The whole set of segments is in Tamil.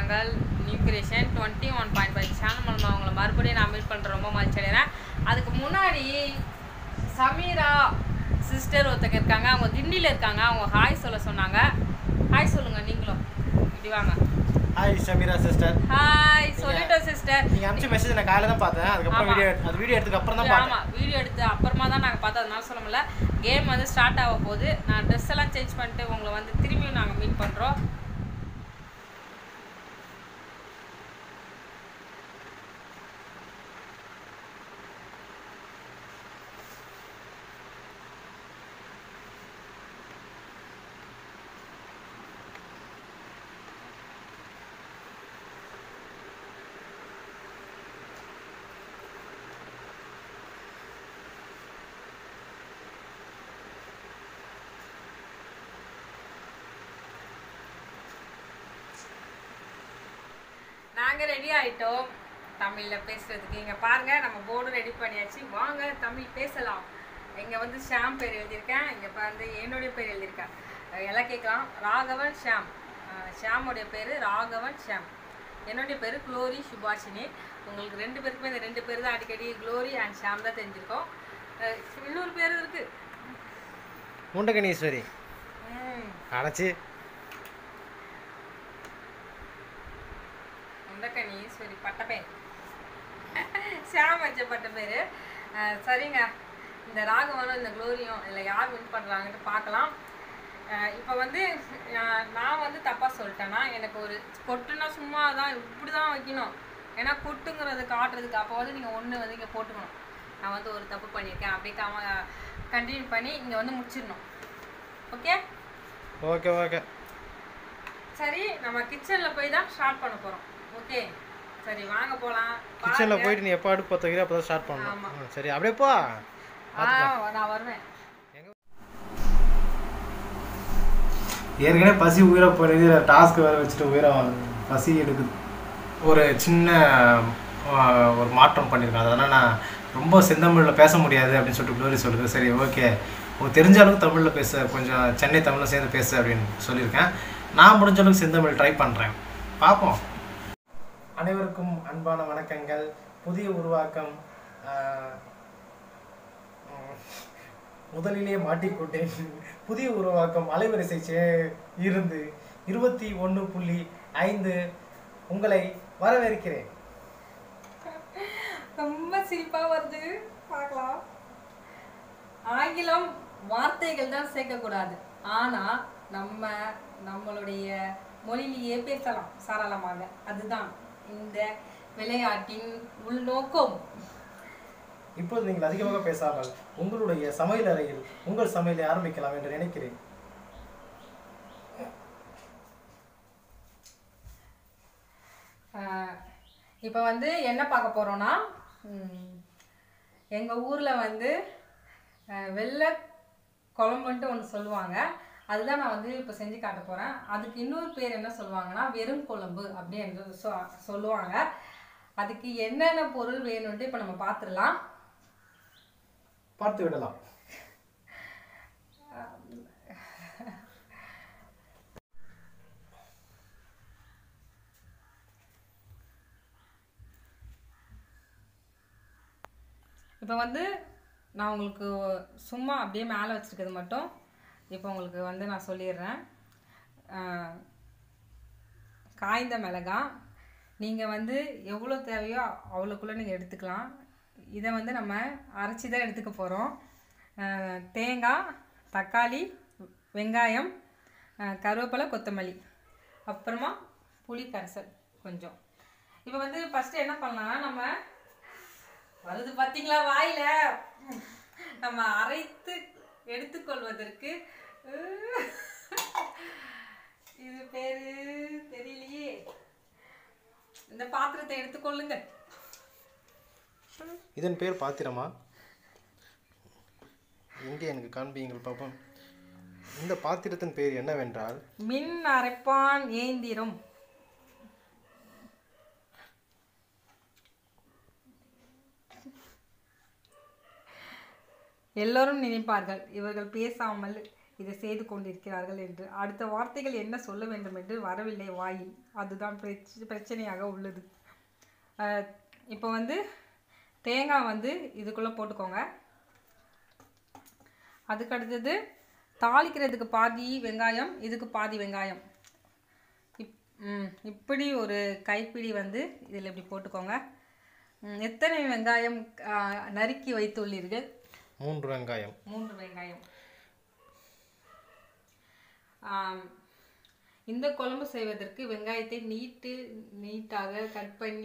நாங்கள் new creation twenty one point five channel மூலமாக அவங்கள மறுபடியும் நான் மீட் பண்ணுற ரொம்ப மகிழ்ச்சி அடைகிறேன் அதுக்கு முன்னாடி சமீரா சிஸ்டர் ஒருத்தங்க இருக்காங்க அவங்க திண்டியில் இருக்காங்க அவங்க ஹாய் சொல்ல சொன்னாங்க ஹாய் சொல்லுங்கள் நீங்களும் இப்படி வாங்க ஹாய் ஷமீரா சிஸ்டர் ஹாய் சொல்லிட்டோம் சிஸ்டர் நீங்க அனுப்பிச்ச மெசேஜ் நான் காலையில தான் பார்த்தேன் அதுக்கப்புறம் ஆமா. வீடியோ அது வீடியோ எடுத்ததுக்கு அப்புறம் தான் பார்த்தேன் ஆமாம் வீடியோ எடுத்து அப்புறமா தான் நாங்கள் பார்த்தோம் அதனால சொல்ல முடியல கேம் வந்து ஸ்டார்ட் ஆக போகுது நான் ட்ரெஸ் எல்லாம் சேஞ்ச் பண்ணிட்டு உங்களை வந்து திரும்பியும் நாங்கள் மீட் பண்ணுறோம் நாங்கள் ரெடி ஆயிட்டோம் தமிழில் பேசுறதுக்கு இங்கே பாருங்க நம்ம போர்டு ரெடி பண்ணியாச்சு வாங்க தமிழ் பேசலாம் இங்கே வந்து ஷாம் பேர் எழுதியிருக்கேன் இங்கே வந்து என்னுடைய பேர் எழுதியிருக்கேன் அஹ் எல்லாம் கேட்கலாம் ராகவன் ஷாம் அஹ் ஷாமுடைய பேர் ராகவன் ஷாம் என்னுடைய பேர் குளோரி சுபாஷினி உங்களுக்கு ரெண்டு பேருக்குமே இந்த ரெண்டு பேர் தான் அடிக்கடி குளோரி அண்ட் ஷாம் தான் தெரிஞ்சிருக்கோம் அஹ் இன்னொரு பேர் இருக்கு முண்டகணீஸ்வரி ம் அடைச்சி முண்டக்கனி ஈஸ்வரி பட்ட பேர் ஷாம் வச்ச பட்ட பேர் சரிங்க இந்த ராகவனும் இந்த குளோரியும் இல்லை யார் வின் பண்ணுறாங்கன்னு பார்க்கலாம் இப்போ வந்து அஹ், நான் வந்து தப்பாக சொல்லிட்டேன்னா எனக்கு ஒரு கொட்டுனா சும்மா தான் இப்படி தான் வைக்கணும் ஏன்னா கொட்டுங்கிறது காட்டுறதுக்கு அப்போ வந்து நீங்கள் ஒன்று வந்து இங்கே போட்டுக்கணும் நான் வந்து ஒரு தப்பு பண்ணியிருக்கேன் அப்படியே காம கண்டினியூ பண்ணி இங்கே வந்து முடிச்சிடணும் ஓகே ஓகே ஓகே சரி நம்ம கிச்சன்ல போய் தான் ஸ்டார்ட் பண்ண போறோம் ஓகே சரி வாங்க போலாம் கிச்சனில் போயிட்டு நீ எப்போ அடுப்பு பற்ற வைக்கிற அப்போ தான் ஸ்டார்ட் ஆமா. பண்ணணும் ம், சரி அப்படியே போ ஆ நான் வருவேன் ஏற்கனவே பசி உயிரை போனது டாஸ்க் வேறு வச்சுட்டு உயிரை பசி எடுக்குது ஒரு சின்ன ஆ, ஒரு மாற்றம் பண்ணியிருக்கேன் அதனால் நான் ரொம்ப செந்தமிழில் பேச முடியாது அப்படின்னு சொல்லிட்டு க்ளோரி சொல்லுது சரி ஓகே உனக்கு தெரிஞ்ச அளவுக்கு தமிழில் பேச கொஞ்சம் சென்னை தமிழில் சேர்ந்து பேச அப்படின்னு சொல்லியிருக்கேன் நான் முடிஞ்ச அளவுக்கு செந்தமிழ் ட்ரை பண்ணுறேன் பார்ப்போம் அனைவருக்கும் அன்பான வணக்கங்கள் புதிய உருவாக்கம் ஆ, ம், முதலிலே மாட்டிக்கொண்டேன் புதிய உருவாக்கம் அலைவரிசை சே- இருந்து இருபத்தி ஒன்று புள்ளி ஐந்து உங்களை வரவேற்கிறேன் ரொம்ப சிரிப்பா வருது பார்க்கலாம் ஆங்கிலம் வார்த்தைகள் தான் சேர்க்கக்கூடாது ஆனா நம்ம நம்மளுடைய மொழியிலேயே பேசலாம் சரளமாக அதுதான் இந்த விளையாட்டின் உள்நோக்கம் இப்போது நீங்கள் அதிகமாக பேசாமல் உங்களுடைய சமையல் அறையில் உங்கள் சமையலை ஆரம்பிக்கலாம் என்று நினைக்கிறேன் இப்போ வந்து என்ன பார்க்க போகிறோன்னா எங்கள் ஊரில் வந்து அஹ், வெள்ளை குழம்புன்ட்டு ஒன்று சொல்லுவாங்க அதுதான் நான் வந்து இப்போ செஞ்சு காட்ட போகிறேன் அதுக்கு இன்னொரு பேர் என்ன சொல்லுவாங்கன்னா வெறும் குழம்பு அப்படின்னு சொ சொல்லுவாங்க அதுக்கு என்னென்ன பொருள் வேணும்ட்டு இப்போ நம்ம பார்த்துடலாம் பார்த்து விடலாம் இப்போ வந்து நான் உங்களுக்கு சும்மா அப்படியே மேலே வச்சுருக்கிறது மட்டும் இப்போ உங்களுக்கு வந்து நான் சொல்லிடுறேன் ஆஹ், காய்ந்த மிளகாய் நீங்கள் வந்து எவ்வளோ தேவையோ அவ்வளோக்குள்ளே நீங்கள் எடுத்துக்கலாம் இதை வந்து நம்ம அரைச்சி தான் எடுத்துக்க போகிறோம் தேங்காய் தக்காளி வெங்காயம் ஆஹ், கருவேப்பிலை கொத்தமல்லி அப்புறமா புளி கரைசல் கொஞ்சம் இப்போ வந்து ஃபஸ்ட்டு என்ன பண்ணலாம்னா நம்ம வருது பார்த்தீங்களா வாயில நம்ம அரைத்து எடுத்துக்கொள்வதற்கு அஹ், இது பேரு தெரியலையே இந்த பாத்திரத்தை எடுத்துக்கொள்ளுங்க இதன் பேர் பாத்திரமா எங்கே எனக்கு காண்பியுங்கள் பாப்போம் இந்த பாத்திரத்தின் பேர் என்னவென்றால் மின் அரைப்பான் ஏந்திரம் எல்லோரும் நினைப்பார்கள் இவர்கள் பேசாமல் இதை செய்து கொண்டிருக்கிறார்கள் என்று அடுத்த வார்த்தைகள் என்ன சொல்ல வேண்டும் என்று வரவில்லை வாயில் அதுதான் பிரச்ச பிரச்சனையாக உள்ளது அஹ், இப்போ வந்து தேங்காய் வந்து இதுக்குள்ளே போட்டுக்கோங்க அதுக்கு அடுத்தது தாளிக்கிறதுக்கு பாதி வெங்காயம் இதுக்கு பாதி வெங்காயம் இப் ம், இப்படி ஒரு கைப்பிடி வந்து இதில் இப்படி போட்டுக்கோங்க ம், எத்தனை வெங்காயம் ஆ, நறுக்கி வைத்துள்ளீர்கள் மூன்று வெங்காயம் மூன்று வெங்காயம் ஆம், இந்த குழம்பு செய்வதற்கு வெங்காயத்தை நீட்டு நீட்டாக கட் பண்ணி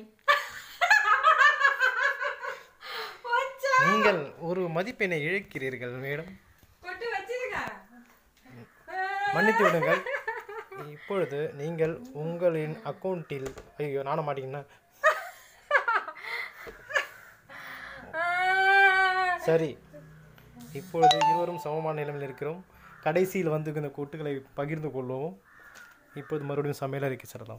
நீங்கள் ஒரு மதிப்பெண்ணை இழக்கிறீர்கள் மேடம் கொட்டு வச்சிருங்க மன்னித்து விடுங்கள் இப்பொழுது நீங்கள் உங்களின் அக்கௌண்ட்டில் ஐயோ நாண மாட்டீங்கன்னா சரி இப்பொழுது இருவரும் சமமான நிலைமையில் இருக்கிறோம் கடைசியில் வந்து இந்த கூட்டுகளை பகிர்ந்து கொள்வோம் இப்போது மறுபடியும் சமையலறைக்கு செல்லலாம்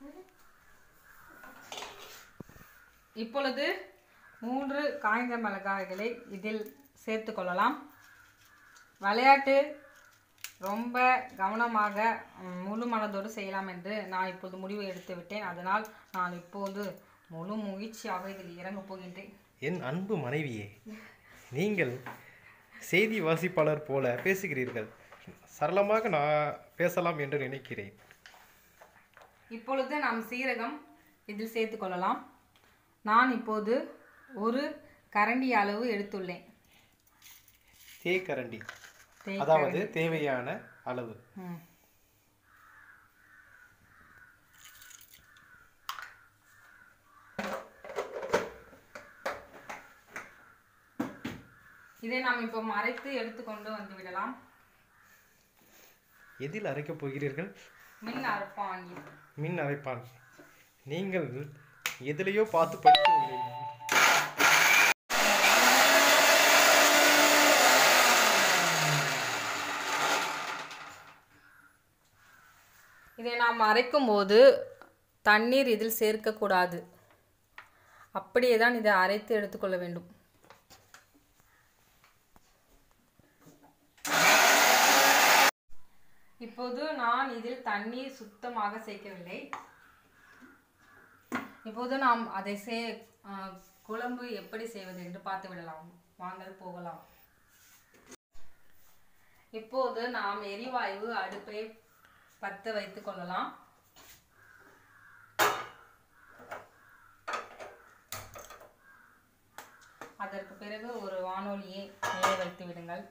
இப்பொழுது மூன்று காய்ந்த மிளகாய்களை இதில் சேர்த்து கொள்ளலாம் விளையாட்டு ரொம்ப கவனமாக ம், முழு மனதோடு செய்யலாம் என்று நான் இப்போது முடிவு எடுத்து விட்டேன் அதனால் நான் இப்போது முழு முயற்சியாக இதில் இறங்கப் போகின்றேன் என் அன்பு மனைவியே நீங்கள் செய்தி வாசிப்பாளர் போல பேசுகிறீர்கள் சரளமாக நான் பேசலாம் என்று நினைக்கிறேன் இப்பொழுது நாம் சீரகம் இதில் சேர்த்து கொள்ளலாம் நான் இப்போது ஒரு கரண்டி அளவு எடுத்துள்ளேன் தேக்கரண்டி தே- அதாவது தேவையான அளவு ம். இதை நாம் இப்போ மறைத்து எடுத்துக்கொண்டு வந்து விடலாம் எதில் அரைக்கப் போகிறீர்கள் மின் அரைப்பாங்கி மின் அரைப்பான் நீங்கள் எதிலையோ பார்த்து படித்து உள்ளீர்கள் இதை நாம் அரைக்கும் போது தண்ணீர் இதில் சேர்க்கக்கூடாது அப்படியே தான் இதை அரைத்து எடுத்துக்கொள்ள வேண்டும் இப்போது நான் இதில் தண்ணீர் சுத்தமாக சேர்க்கவில்லை இப்போது நாம் அதை சே ஆ, குழம்பு எப்படி செய்வது என்று பார்த்து விடலாம் வாங்கள் போகலாம் இப்போது நாம் எரிவாயு அடுப்பை பற்ற வைத்துக் கொள்ளலாம் அதற்கு பிறகு ஒரு வானொலியை மேலே வைத்து விடுங்கள்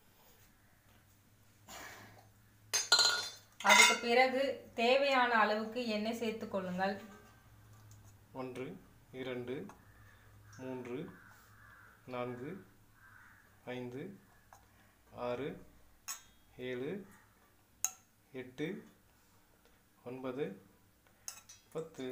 அதுக்கு பிறகு தேவையான அளவுக்கு எண்ணெய் சேர்த்துக் கொள்ளுங்கள் ஒன்று இரண்டு மூன்று நான்கு ஐந்து ஆறு ஏழு எட்டு ஒன்பது பத்து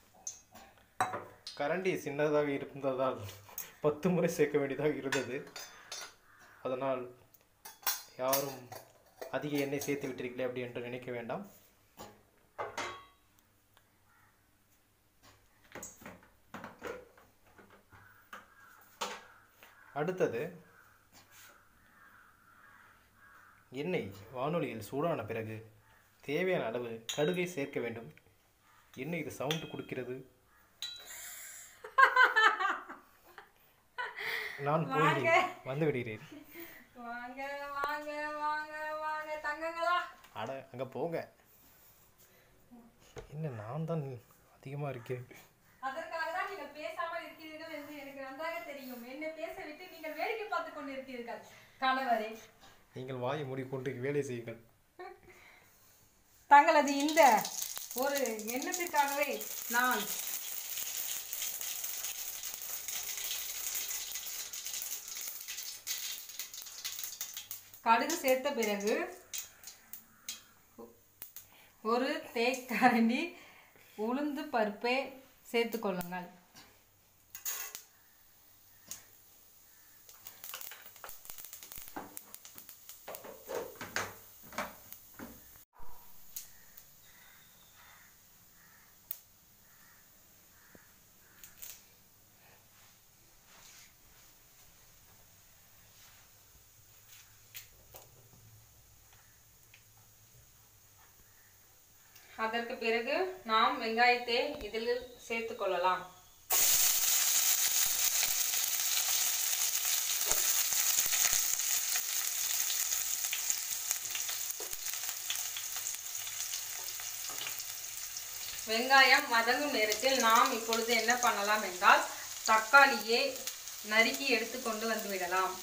கரண்டி சின்னதாக இருந்ததால் பத்து முறை சேர்க்க வேண்டியதாக இருந்தது அதனால் யாரும் அதிக எண்ணெய் சேர்த்து விட்டீர்களே அப்படி என்று நினைக்க வேண்டாம் அடுத்தது எண்ணெய் வானொலியில் சூடான பிறகு தேவையான அளவு கடுகை சேர்க்க வேண்டும் என்ன இது சவுண்ட் கொடுக்கிறது நான் போகிறேன் வந்து விடுகிறேன் வாங்க வாங்க வாங்க வாங்க தங்கங்களா அட அங்கே போங்க என்ன நான் தான் அதிகமாக இருக்கேன் அதற்காக தான் நீங்கள் பேசாமல் இருக்கிறீர்கள் என்று எனக்கு நன்றாக தெரியும் என்னை பேச விட்டு நீங்கள் வேடிக்கை பார்த்து கொண்டு இருக்கிறீர்கள் கணவரே நீங்கள் வாயை மூடிக்கொண்டு வேலை செய்யுங்கள் தங்களது இந்த ஒரு எண்ணத்திற்காகவே நான் கடுகு சேர்த்த பிறகு ஒரு தேக்கரண்டி உளுந்து பருப்பை சேர்த்து கொள்ளுங்கள் அதற்கு பிறகு நாம் வெங்காயத்தை இதில் சேர்த்து கொள்ளலாம் வெங்காயம் வதங்கும் நேரத்தில் நாம் இப்பொழுது என்ன பண்ணலாம் என்றால் தக்காளியை நறுக்கி எடுத்து கொண்டு வந்து விடலாம்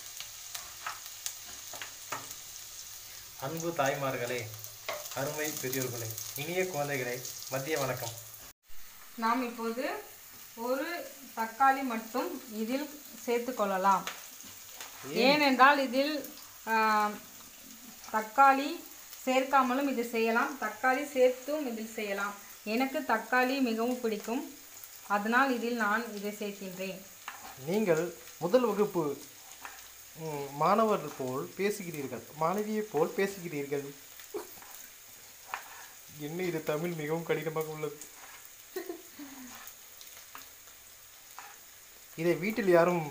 அன்பு தாய்மார்களே அருமை பெரியோர்களே இனிய குழந்தைகளே மதிய வணக்கம் நாம் இப்போது ஒரு தக்காளி மட்டும் இதில் சேர்த்து கொள்ளலாம் ஏனென்றால் இதில் ஆம், தக்காளி சேர்க்காமலும் இது செய்யலாம் தக்காளி சேர்த்தும் இதில் செய்யலாம் எனக்கு தக்காளி மிகவும் பிடிக்கும் அதனால் இதில் நான் இதை சேர்க்கின்றேன் நீங்கள் முதல் வகுப்பு ம், மாணவர் போல் பேசுகிறீர்கள் மாணவியை போல் பேசுகிறீர்கள் என்ன இது தமிழ் மிகவும் கடினமாக உள்ளது இதை வீட்டில் யாரும்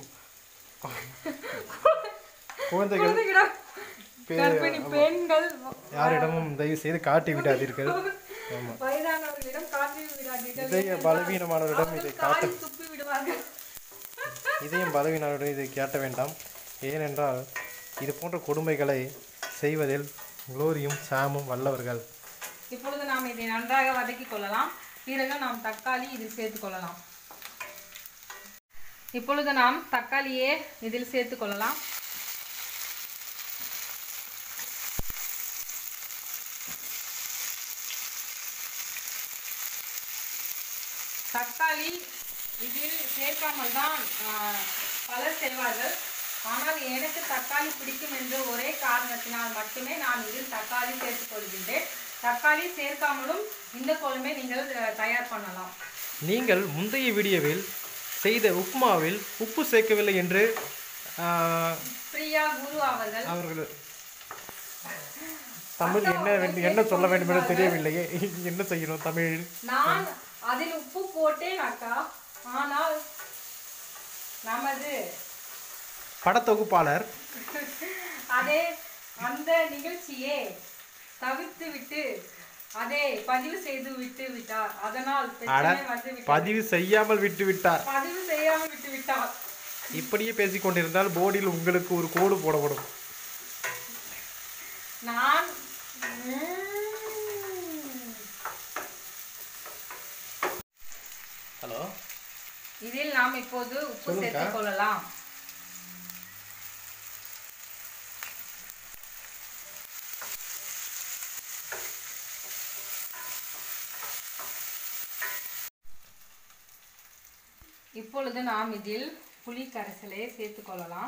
குழந்தைகள் குழந்தைகளா? பே- கர்ப்பிணி பெண்கள் யாரிடமும் தயவு செய்து காட்டி விடாதீர்கள் ஆமாம் வயதானவர்களிடம் காட்டி விடாதீர்கள் இதய பலவீனமானவரிடம் இதை காட்ட காய் துப்பி விடுவார்கள் இதயம் பலவீனருடன் இதை காட்ட வேண்டாம் ஏனென்றால் இது போன்ற கொடுமைகளை செய்வதில் குளோரியும் சாமும் வல்லவர்கள் இப்பொழுது நாம் இதை நன்றாக வதக்கி கொள்ளலாம் பிறகு நாம் தக்காளி இதில் சேர்த்து கொள்ளலாம் இப்பொழுது நாம் தக்காளியே இதில் சேர்த்து கொள்ளலாம் தக்காளி இதில் சேர்க்காமல் தான் ஆஹ், பலர் செய்வார்கள் ஆனால் எனக்கு தக்காளி பிடிக்கும் என்ற ஒரே காரணத்தினால் மட்டுமே நான் இதில் தக்காளி சேர்த்துக் கொள்கின்றேன் தக்காளி சேர்க்காமலும் இந்த குழம்பை நீங்கள் அஹ், தயார் பண்ணலாம் நீங்கள் முந்தைய வீடியோவில் செய்த உப்புமாவில் உப்பு சேர்க்கவில்லை என்று ஆஹ், பிரியா குரு அவர்கள் அவர்கள் தமிழ் என்ன வேண்டும் என்ன சொல்ல வேண்டும் என்று தெரியவில்லையே என்ன செய்யணும் தமிழ் நான் அதில் உப்பு போட்டேன் அக்கா ஆனால் நமது படத்தொகுப்பாளர் அதே அந்த நிகழ்ச்சியை தவிர்த்து விட்டு அதை பதிவு செய்து விட்டு விட்டார் அதனால் பிரச்சனை வந்து விட்டது. பதிவு செய்யாமல் விட்டு விட்டார் பதிவு செய்யாமல் விட்டு விட்டார் இப்படியே பேசிக் கொண்டிருந்தால் போர்டில் உங்களுக்கு ஒரு கோடு போடப்படும் நான் உம், ஹலோ இதில் நாம் இப்போது உப்பு சொல்லுங்க. சேர்த்துக் கொள்ளலாம் இப்பொழுது நாம் இதில் புளி கரைசலை சேர்த்துக் கொள்ளலாம்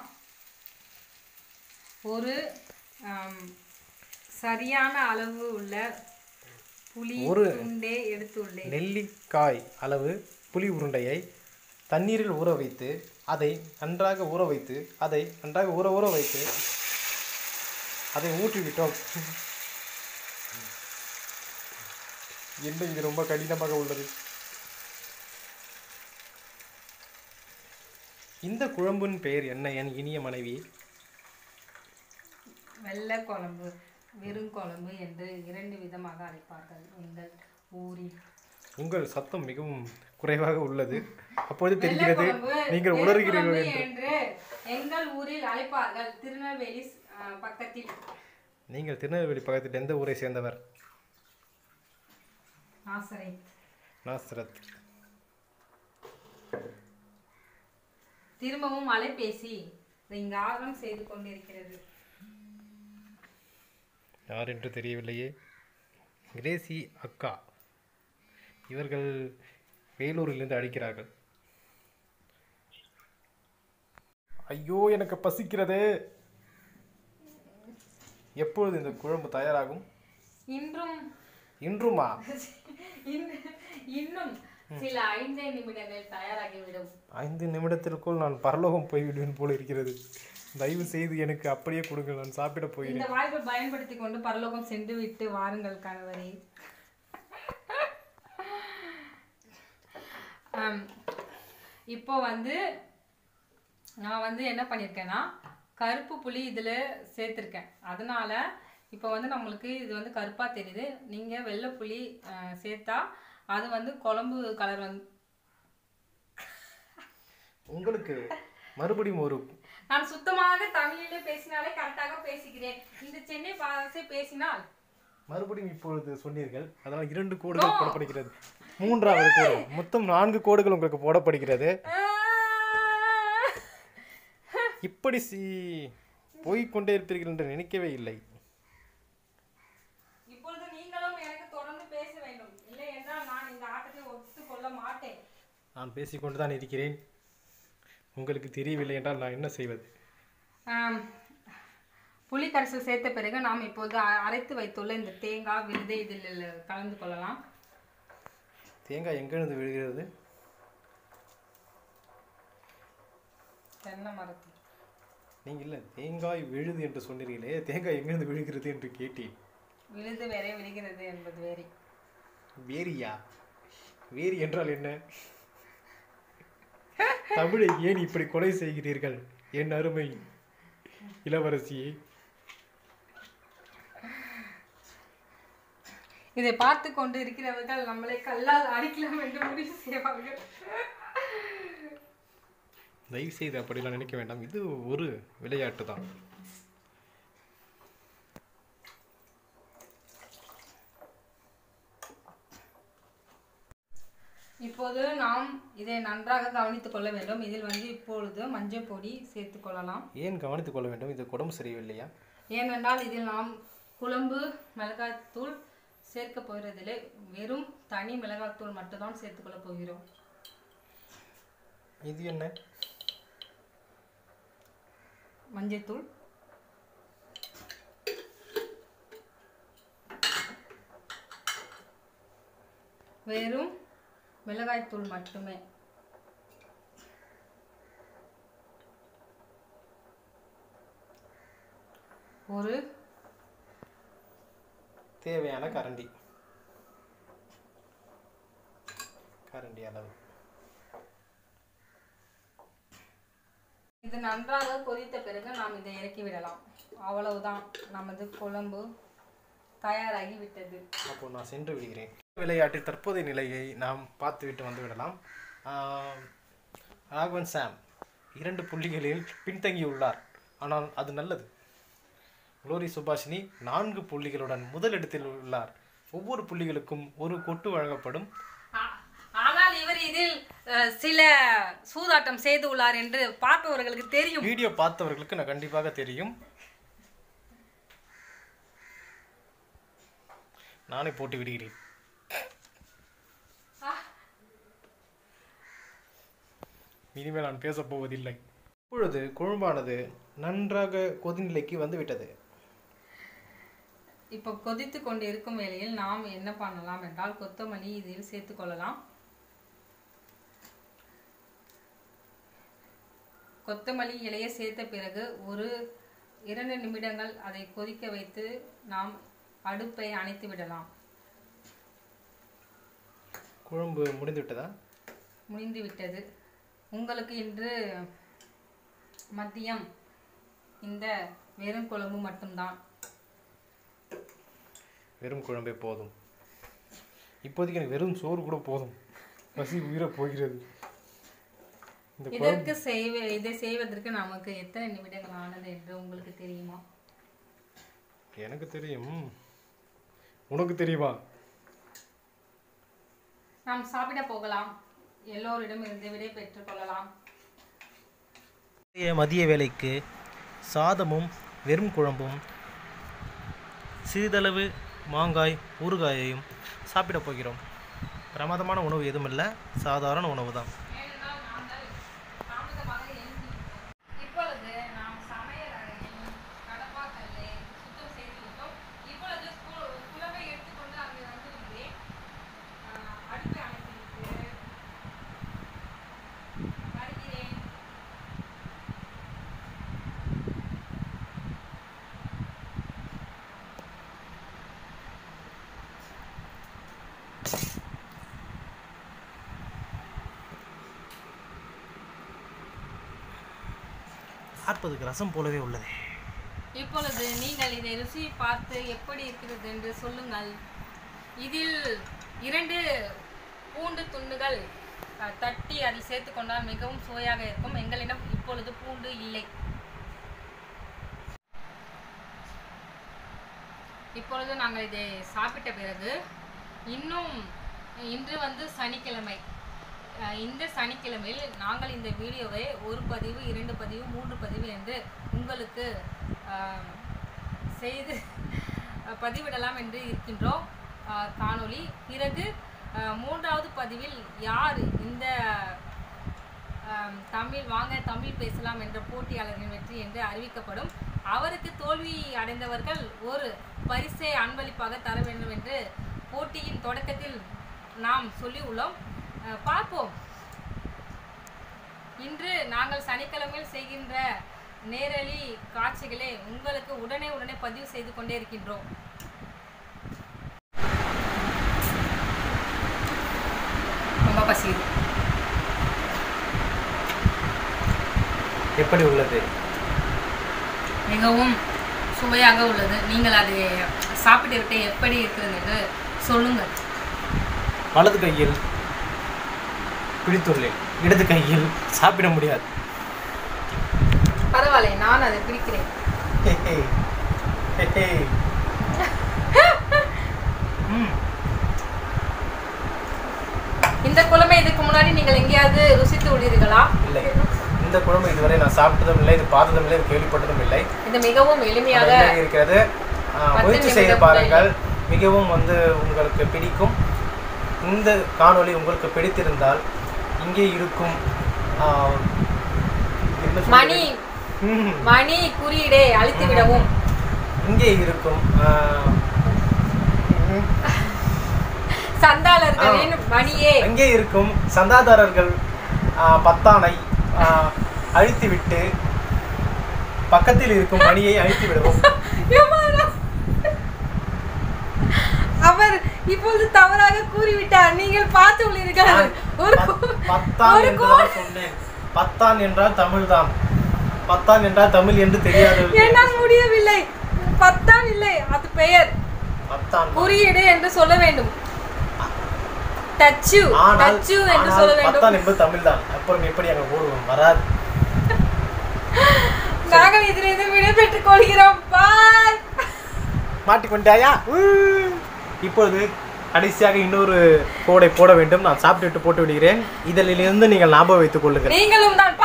ஒரு ஆம், சரியான அளவு உள்ள புளி ஒரு- துண்டே எடுத்துள்ளேன் நெல்லிக்காய் அளவு புளி உருண்டையை தண்ணீரில் ஊற வைத்து அதை நன்றாக ஊற வைத்து அதை நன்றாக ஊற ஊற வைத்து அதை ஊற்றிவிட்டோம் என்ன இது ரொம்ப கடினமாக உள்ளது இந்த குழம்பின் பெயர் என்ன என் இனிய மனைவி வெள்ளை குழம்பு வெறும் குழம்பு என்று இரண்டு விதமாக அழைப்பார்கள் எங்கள் ஊரில் உங்கள் சத்தம் மிகவும் குறைவாக உள்ளது அப்போது வெள்ளை தெரிகிறது குழம்பு, நீங்கள் வெறும் உணர்கிறீர்கள் குழம்பு என்று என்று எங்கள் ஊரில் அழைப்பார்கள் திருநெல்வேலி அஹ், பக்கத்தில் நீங்கள் திருநெல்வேலி பக்கத்தில் எந்த ஊரை சேர்ந்தவர் நாசரை நாசரத் திரும்பவும் அலைபேசி ரிங்காரம் செய்து கொண்டிருக்கிறது யார் என்று தெரியவில்லையே கிரேசி அக்கா இவர்கள் வேலூரிலிருந்து அடிக்கிறார்கள் ஐயோ எனக்கு பசிக்கிறதே எப்பொழுது இந்த குழம்பு தயாராகும் இன்றும் இன்றுமா இன்- இன்னும் சில ஐந்தே நிமிடங்கள் தயாராகிவிடும் ஐந்து நிமிடத்திற்குள் நான் பரலோகம் போய்விடுவேன் போல இருக்கிறது தயவு செய்து எனக்கு அப்படியே கொடுங்கள் நான் சாப்பிட போகிறேன் இந்த வாய்ப்பை பயன்படுத்தி கொண்டு பரலோகம் சென்று விட்டு வாருங்கள் கணவரே ஆம், இப்போ வந்து நான் வந்து என்ன பண்ணியிருக்கேன்னா கருப்பு புளி இதில் சேர்த்துருக்கேன் அதனால இப்போ வந்து நம்மளுக்கு இது வந்து கருப்பாக தெரியுது நீங்கள் வெள்ளை புளி அஹ், சேர்த்தா அது வந்து குழம்பு கலர் வந்து உங்களுக்கு மறுபடியும் ஒரு நான் சுத்தமாக தமிழிலே பேசினாலே கரெக்டாக பேசுகிறேன் இந்த சென்னை பாசை பேசினால் மறுபடியும் இப்பொழுது சொன்னீர்கள் அதனால் இரண்டு கோடுகள் போடப்படுகிறது மூன்றாவது கோடு மொத்தம் நான்கு கோடுகள் உங்களுக்கு போடப்படுகிறது இப்படி சி போய்க்கொண்டே இருப்பீர்கள் என்று நினைக்கவே இல்லை இப்பொழுது நீங்களும் எனக்கு தொடர்ந்து பேச வேண்டும் இல்லை என்றால் நான் இந்த ஆட்டத்தை ஒத்துக்கொள்ள மாட்டேன் நான் பேசிக்கொண்டு தான் இருக்கிறேன் உங்களுக்கு தெரியவில்லை என்றால் நான் என்ன செய்வது ஆம், புளி கரைசல் சேர்த்த பிறகு நாம் இப்போது அ- அரைத்து வைத்துள்ள இந்த தேங்காய் விழுதை இதில் கலந்து கொள்ளலாம் தேங்காய் எங்கிருந்து விழுகிறது தென்னை மரத்தில் நீங்கள் இல்லை தேங்காய் விழுது என்று சொன்னீர்களே தேங்காய் எங்கிருந்து விழுகிறது என்று கேட்டேன் விழுது வேறே விழுகிறது என்பது வேறே வேரியா வேரி என்றால் என்ன தமிழை ஏன் இப்படி கொலை செய்கிறீர்கள் என் அருமை இளவரசியே இதை பார்த்து கொண்டு இருக்கிறவர்கள் நம்மளை கல்லால் அடிக்கலாம் என்று முடிவு செய்வார்கள் தயவு செய்து அப்படிலாம் நினைக்க வேண்டாம் இது ஒரு விளையாட்டு தான் இப்போது நாம் இதை நன்றாக கவனித்துக் கொள்ள வேண்டும் இதில் வந்து இப்பொழுது மஞ்சள் பொடி சேர்த்து கொள்ளலாம் ஏன் கவனித்துக் கொள்ள வேண்டும் இது உடம்பு சரியில்லையா ஏனென்றால் இதில் நாம் குழம்பு மிளகாய்த்தூள் சேர்க்க போகிறதில்லை வெறும் தனி மிளகாய்த்தூள் மட்டும்தான் சேர்த்துக்கொள்ள போகிறோம் இது என்ன மஞ்சள்தூள் வெறும் மிளகாய்த்தூள் மட்டுமே ஒரு தேவையான கரண்டி கரண்டி அளவு இது நன்றாக கொதித்த பிறகு நாம் இதை இறக்கி விடலாம் அவ்வளவுதான் நமது குழம்பு தயாராகி விட்டது அப்போ நான் சென்று விடுகிறேன் விளையாட்டில் தற்போதைய நிலையை நாம் பார்த்துவிட்டு வந்து விடலாம் ஆம், ராகவன் சாம் இரண்டு புள்ளிகளில் பின்தங்கியுள்ளார் ஆனால் அது நல்லது குளோரி சுபாஷினி நான்கு புள்ளிகளுடன் முதலிடத்தில் உள்ளார் ஒவ்வொரு புள்ளிகளுக்கும் ஒரு கொட்டு வழங்கப்படும் ஆ- ஆனால் இவர் இதில் அஹ், சில சூதாட்டம் செய்து உள்ளார் என்று பார்ப்பவர்களுக்கு தெரியும் வீடியோ பார்த்தவர்களுக்கு நான் கண்டிப்பாக தெரியும் நானே போட்டு விடுகிறேன் இனிமேல் நான் பேசப் போவதில்லை இப்பொழுது குழம்பானது நன்றாக கொதிநிலைக்கு வந்துவிட்டது இப்போ கொதித்து கொண்டு இருக்கும் வேளையில் நாம் என்ன பண்ணலாம் என்றால் கொத்தமல்லி இதில் சேர்த்து கொள்ளலாம் கொத்தமல்லி இலையை சேர்த்த பிறகு ஒரு இரண்டு நிமிடங்கள் அதை கொதிக்க வைத்து நாம் அடுப்பை அணைத்து விடலாம் குழம்பு முடிந்துவிட்டதா முடிந்து விட்டது உங்களுக்கு இன்று மதியம் இந்த வெறும் குழம்பு மட்டும்தான் வெறும் குழம்பே போதும் இப்போதைக்கு எனக்கு வெறும் சோறு கூட போதும் பசி உயிர போகிறது இந்த குழம்பு இதற்கு செய்வ இதை செய்வதற்கு நமக்கு எத்தனை நிமிடங்கள் ஆனது என்று உங்களுக்கு தெரியுமா எனக்கு தெரியும் உனக்கு தெரியுமா நாம் சாப்பிட போகலாம் எல்லோரிடம் இருந்து விடை பெற்றுக் கொள்ளலாம் மதிய வேலைக்கு சாதமும் வெறும் குழம்பும் சிறிதளவு மாங்காய் ஊறுகாயையும் சாப்பிட போகிறோம் பிரமாதமான உணவு எதுவும் இல்லை சாதாரண உணவு தான் ஏனென்றால் நாங்கள் தாமதமாக எழுந்திருக்கிறோம். இப்பொழுது நாம் சமையல் அறையில் கடப்பாக்கல்லை சுத்தம் செய்து விட்டோம் இப்பொழுது கு- குழம்பை எடுத்துக்கொண்டு அங்கே வந்துவிடுகிறேன் ஆஹ், அடுப்பை அணைத்துவிட்டு வருகிறேன் பார்ப்பதுக்கு ரசம் போலவே உள்ளது இப்பொழுது நீங்கள் இதை ருசி பார்த்து எப்படி இருக்கிறது என்று சொல்லுங்கள் இதில் இரண்டு பூண்டு துண்டுகள் அஹ், தட்டி அதில் சேர்த்து கொண்டால் மிகவும் சுவையாக இருக்கும் எங்களிடம் இப்பொழுது பூண்டு இல்லை இப்பொழுது நாங்கள் இதை சாப்பிட்ட பிறகு இன்னும் இன்று வந்து சனிக்கிழமை அஹ் இந்த சனிக்கிழமையில் நாங்கள் இந்த வீடியோவை ஒரு பதிவு இரண்டு பதிவு மூன்று பதிவு என்று உங்களுக்கு ஆம், செய்து அஹ், பதிவிடலாம் என்று இருக்கின்றோம் அஹ், காணொளி பிறகு அஹ், மூன்றாவது பதிவில் யார் இந்த ஆம், தமிழ் வாங்க தமிழ் பேசலாம் என்ற போட்டியாளரின் வெற்றி என்று அறிவிக்கப்படும் அவருக்கு தோல்வி அடைந்தவர்கள் ஒரு பரிசை அன்பளிப்பாக தர வேண்டும் என்று போட்டியின் தொடக்கத்தில் நாம் சொல்லி உள்ளோம் அஹ், பார்ப்போம் இன்று நாங்கள் சனிக்கிழமையில் செய்கின்ற நேரலி காட்சிகளை உங்களுக்கு உடனே உடனே பதிவு செய்து கொண்டே இருக்கின்றோம் ரொம்ப பசியுது எப்படி உள்ளது மிகவும் சுவையாக உள்ளது நீங்கள் அதை சாப்பிட்டு விட்டு எப்படி இருக்கிறது என்று சொல்லுங்கள் வலது கையில் பிடித்துள்ளேன் இடது கையில் சாப்பிட முடியாது பரவாயில்லை நான் அதை பிடிக்கிறேன் ஹெஹே. ஹெஹே. ம். இந்த குழம்பை இதுக்கு முன்னாடி நீங்கள் எங்கேயாவது ருசித்து உள்ளீர்களா இல்லை இந்த குழம்பு இதுவரை நான் சாப்பிட்டதும் இல்லை இது பார்த்ததும் இல்லை இது கேள்விப்பட்டதும் இல்லை இது மிகவும் எளிமையாக நல்லா இருக்கிறது ஆ, பத்து முயற்சி செய்து நிமிடம் பாருங்கள் மிகவும் வந்து உங்களுக்கு பிடிக்கும் இந்த காணொளி உங்களுக்கு பிடித்திருந்தால் இங்கே இருக்கும் ஆ, என்ன சொல்றது? மணி ம். மணி குறியீடை அழித்து விடவும் இங்கே இருக்கும் ஆ, ம். சந்தாளர்களின் மணியே அங்கே இருக்கும் சந்தாதாரர்கள் ஆ, பத்தானை ஆ, அழித்துவிட்டு பக்கத்தில் இருக்கும் மணியை அழித்து விடவும் எம்மாடா. அவர் இப்பொழுது தவறாக கூறிவிட்டார் நீங்கள் பார்த்து உள்ளீர்கள் நான் ஒரு பத்- கோ- பத்தான் ஒரு என்று கோ- தான் சொன்னேன் பத்தான் என்றால் தமிழ்தான் பத்தான் என்றால் தமிழ் என்று தெரியாது என்னால் முடியவில்லை பத்தான் இல்லை அது பெயர் பத்தான் குறியீடு என்று சொல்ல வேண்டும் டச்சு ஆனால் டச்சு என்று சொல்ல ஆனால் பத்தான் வேண்டும் என்பது தமிழ்தான் அப்புறம் எப்படி அங்க ஓடுவோம் வராது நாங்கள் இதிலிருந்து விடைபெற்றுக் கொள்கிறோம் பாய் மாட்டிக்கொண்டாயா உம். இப்பொழுது கடைசியாக இன்னொரு கோடை போட வேண்டும் நான் சாப்பிட்டு விட்டு போட்டு விடுகிறேன் இதிலிருந்து நீங்கள் ஞாபகம் வைத்துக் கொள்ளுங்கள் நீங்களும் தான்